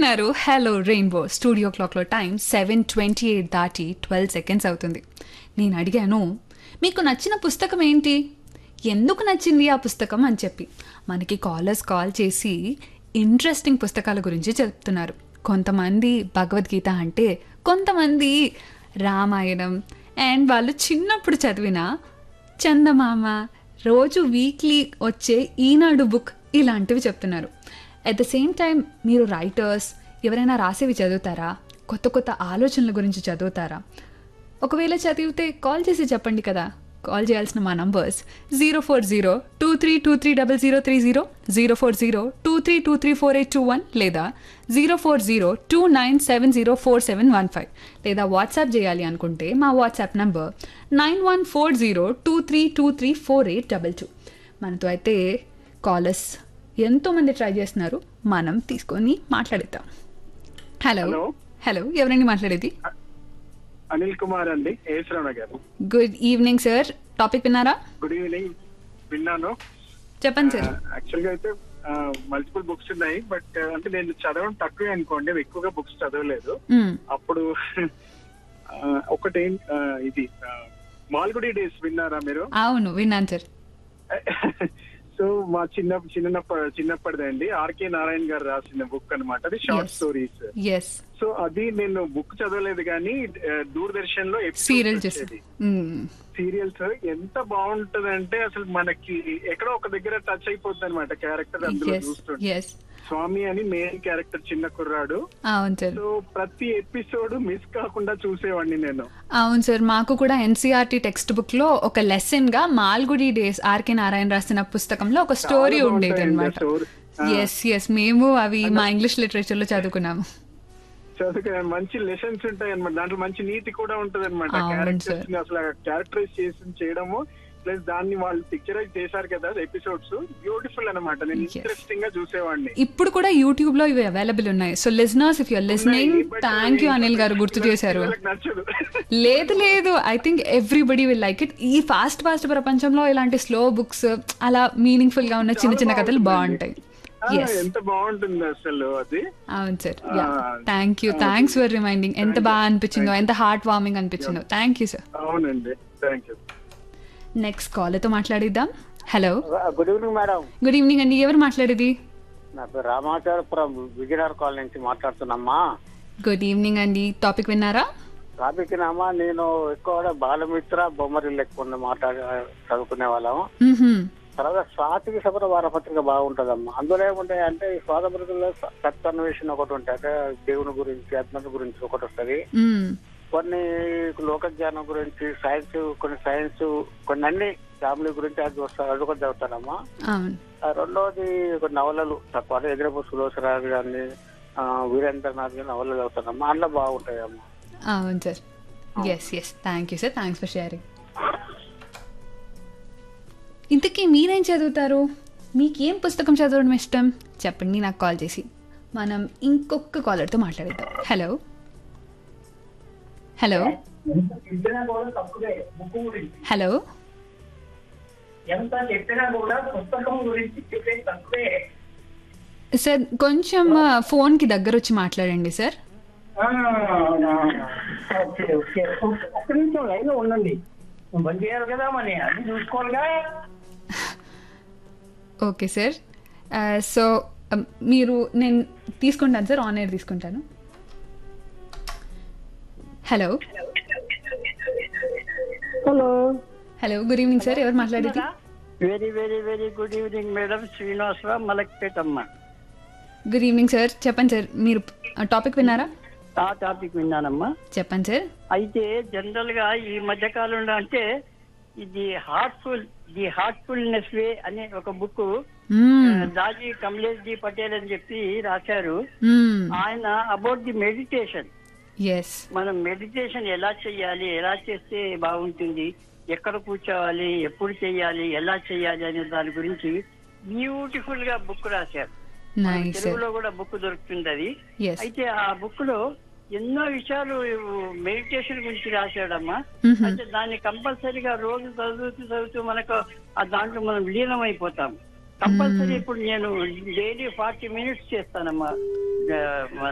వింటున్నారు hello Rainbow studio క్లాక్లో time seven twenty eight దాటి ట్వెల్వ్ సెకండ్స్ అవుతుంది నేను అడిగాను మీకు నచ్చిన పుస్తకం ఏంటి ఎందుకు నచ్చింది ఆ పుస్తకం అని చెప్పి మనకి కాలర్స్ కాల్ చేసి ఇంట్రెస్టింగ్ పుస్తకాల గురించి చెప్తున్నారు కొంతమంది భగవద్గీత అంటే కొంతమంది రామాయణం అండ్ వాళ్ళు చిన్నప్పుడు చదివిన చందమామ రోజు వీక్లీ వచ్చే ఈనాడు బుక్ ఇలాంటివి చెప్తున్నారు అట్ ద సేమ్ టైం మీరు రైటర్స్ ఎవరైనా రాసేవి చదువుతారా కొత్త కొత్త ఆలోచనల గురించి చదువుతారా ఒకవేళ చదివితే కాల్ చేసి చెప్పండి కదా కాల్ చేయాల్సిన మా numbers zero four zero two three two three double zero three zero zero four zero two three two three four eight two one లేదా zero four zero two nine seven zero four seven one five లేదా WhatsApp చేయాలి అనుకుంటే మా WhatsApp number nine one four zero two three two three four eight double two మనతో అయితే callers ఎంతోమంది try చేస్తున్నారు మనం తీసుకొని మాట్లాడిద్దాం హలో హలో. హలో ఎవరండి మాట్లాడేది అనిల్ కుమార్ అండి ఏశ్వరణ గారు గుడ్ ఈవినింగ్ సార్ టాపిక్ విన్నారా గుడ్ ఈవినింగ్ విన్నాను చెప్పండి సార్ యాక్చువల్ గా అయితే మల్టిపుల్ బుక్స్ ఉన్నాయి బట్ అంటే నేను చదవడం తక్కువే అనుకోండి నేను ఎక్కువగా బుక్స్ చదవలేదు మ్మ్. అప్పుడు ఆ, ఒకటి ఆ, ఇది ఆ, మాల్గుడి డేస్ విన్నారా మీరు అవును విన్నాను సార్ సో మా చిన్న చిన్నప్ప చిన్నప్పటిదండి ఆర్కే నారాయణ గారు రాసిన బుక్ అన్నమాట అది short Yes. Stories yes so అది నేను బుక్ చదవలేదు కానీ ఆ, దూరదర్శన్ లో సీరియల్ episodes చేసి వచ్చేది. సీరియల్స్ ఎంత బాగుంటది అంటే అసలు మనకి ఎక్కడో ఒక దగ్గర టచ్ అయిపోద్ది అనమాట క్యారెక్టర్ అందులో ఎస్ చూస్తుంటే ఎస్ స్వామి అని మెయిన్ క్యారెక్టర్ చిన్న కుర్రాడు అవును సార్ సో ప్రతి ఎపిసోడ్ మిస్ కాకుండా చూసేవాడిని నేను అవును సార్ మాకు కూడా ఎన్సీఆర్టీ టెక్స్ట్ బుక్ లో ఒక లెసన్ గా మాల్గుడి డేస్ ఆర్కే నారాయణ రాసిన పుస్తకంలో ఒక స్టోరీ చాలా ఉండేది బాగుంటాయండి అనమాట ఆ story. ఆ. ఎస్ ఎస్ మేము అవి మా ఇంగ్లీష్ లిటరేచర్ లో చదువుకున్నాము చదువుకునే మంచి లెసన్స్ ఉంటాయి అనమాట దాంట్లో మంచి నీతి కూడా ఉంటది అనమాట అవును క్యారెక్టర్స్ ని అసలు క్యారెక్టరైజ్ చేసి చేయడము ప్లస్ దాన్ని వాళ్ళు పిక్చరైజ్ చేశారు కదా ఎపిసోడ్స్ బ్యూటిఫుల్ అనమాట నేను Yes. ఇంట్రెస్టింగ్ గా చూసేవాడిని ఇప్పుడు కూడా యూట్యూబ్ లో ఇవి అవైలబుల్ ఉన్నాయి so listeners if you're listening ఉన్నాయి, but థ్యాంక్ యూ అనిల్ గారు గుర్తు పిల్లలకి- చేశారు పిల్లలకి నచ్చదు లేదు లేదు I think everybody will like it ఈ ఫాస్ట్ ఫాస్ట్ ప్రపంచంలో ఇలాంటి స్లో బుక్స్ అలా మీనింగ్ఫుల్ గా ఉన్న చిన్న చిన్న కథలు బాగుంటాయి ఆ, ఎస్ ఎంత బాగుంటుంది అసలు అది అవును sir yeah Ah, thank you thanks for reminding ఎంత బాగా అనిపించిందో ఎంత హార్ట్ వార్మింగ్ అనిపించిందో థ్యాంక్ యూ సార్ అవునండి థ్యాంక్ యూ నెక్స్ట్ కాల్తో మాట్లాడిద్దాం hello good evening madam good evening అండి ఎవరు మాట్లాడేది నా పేరు రామాచారపురం విజయనగర్ కాలనీ నుంచి మాట్లాడుతున్నామ్మా గుడ్ ఈవినింగ్ అండి టాపిక్ విన్నారా టాపిక్ నామా నేను ఎక్కువ బాలమిత్ర బొమ్మరిల్లు ఎక్కువ మాట్లాడి చదువుకునే వాళ్ళం మ్మ్హ్మ్. తర్వాత స్వాతికి శబర వారపత్రిక బాగుంటదమ్మా అందులో ఏముంటాయి అంటే ఈ స్వాతంత్రంలో సత్యాన్వేషణ ఒకటి ఉంటాయి అంటే దేవుని గురించి ఆత్మ గురించి ఒకటి వస్తుంది మ్మ్. కొన్ని లోక జ్ఞానం గురించి సైన్స్ కొన్ని సైన్స్ కొన్ని అన్ని ఫ్యామిలీ గురించి అది వస్తారు అది ఒకటి చదువుతానమ్మా అవును ఆ రెండోది ఒక నవలలు తక్కువ అంటే ఎదురపు సులోచరాజు గారిని ఆ, వీరేంద్రనాథ్ గారి నవలలు చదువుతానమ్మా అందులో బాగుంటాయమ్మా అవును sir yes yes thank you sir thanks for sharing ఇంతకీ మీరేం చదువుతారు మీకేం పుస్తకం చదవడం ఇష్టం చెప్పండి నాకు కాల్ చేసి మనం ఇంకొక కాలర్తో మాట్లాడేద్దాం హలో హలో హలో ఎంత చెప్పినా కూడా పుస్తకం గురించి చెప్పే తక్కువే సార్ కొంచెం ఆ, ఫోన్కి దగ్గర వచ్చి మాట్లాడండి సార్ ఆ, అవునా. ఓకే ఓకే ఒక్క నిమిషం లైన్ లో ఉండండి బంద్ చేయాలి కదా మరి అన్ని చూసుకోవాలిగా ఓకే సార్ ఆ, సో ఆ, మీరు నేను తీసుకుంటాను సార్ ఆన్ ఎయిర్ తీసుకుంటాను hello hello hello good evening sir ఎవరు మాట్లాడేది very very very good evening madam Srinivasarao Malakpet అమ్మ గుడ్ ఈవినింగ్ సార్ చెప్పండి సార్ మీరు టాపిక్ విన్నారా ఆ టాపిక్ విన్నానమ్మా చెప్పండి సార్ అయితే జనరల్ గా ఈ మధ్య కాలంలో అంటే ఇది హార్ట్ఫుల్ ది హార్ట్ఫుల్నెస్ వే అనే ఒక బుక్ దాజీ కమలేష్ జీ పటేల్ అని చెప్పి రాశారు ఆయన అబౌట్ ది మెడిటేషన్ ఎస్ మనం మెడిటేషన్ ఎలా చేయాలి ఎలా చేస్తే బాగుంటుంది ఎక్కడ కూర్చోవాలి ఎప్పుడు చేయాలి ఎలా చేయాలి అనే దాని గురించి బ్యూటిఫుల్ గా బుక్ రాశారు మనకి నైస్ సార్ తెలుగులో కూడా బుక్ దొరుకుతుంది అది ఎస్ అయితే ఆ బుక్ లో ఎన్నో విషయాలు మెడిటేషన్ గురించి రాశాడమ్మా అంటే దాన్ని కంపల్సరీగా రోజు చదువుతూ చదువుతూ మనకు ఆ దాంట్లో మనం లీనం అయిపోతాం కంపల్సరీ ఇప్పుడు నేను డైలీ ఫార్టీ మినిట్స్ చేస్తానమ్మా ఆ,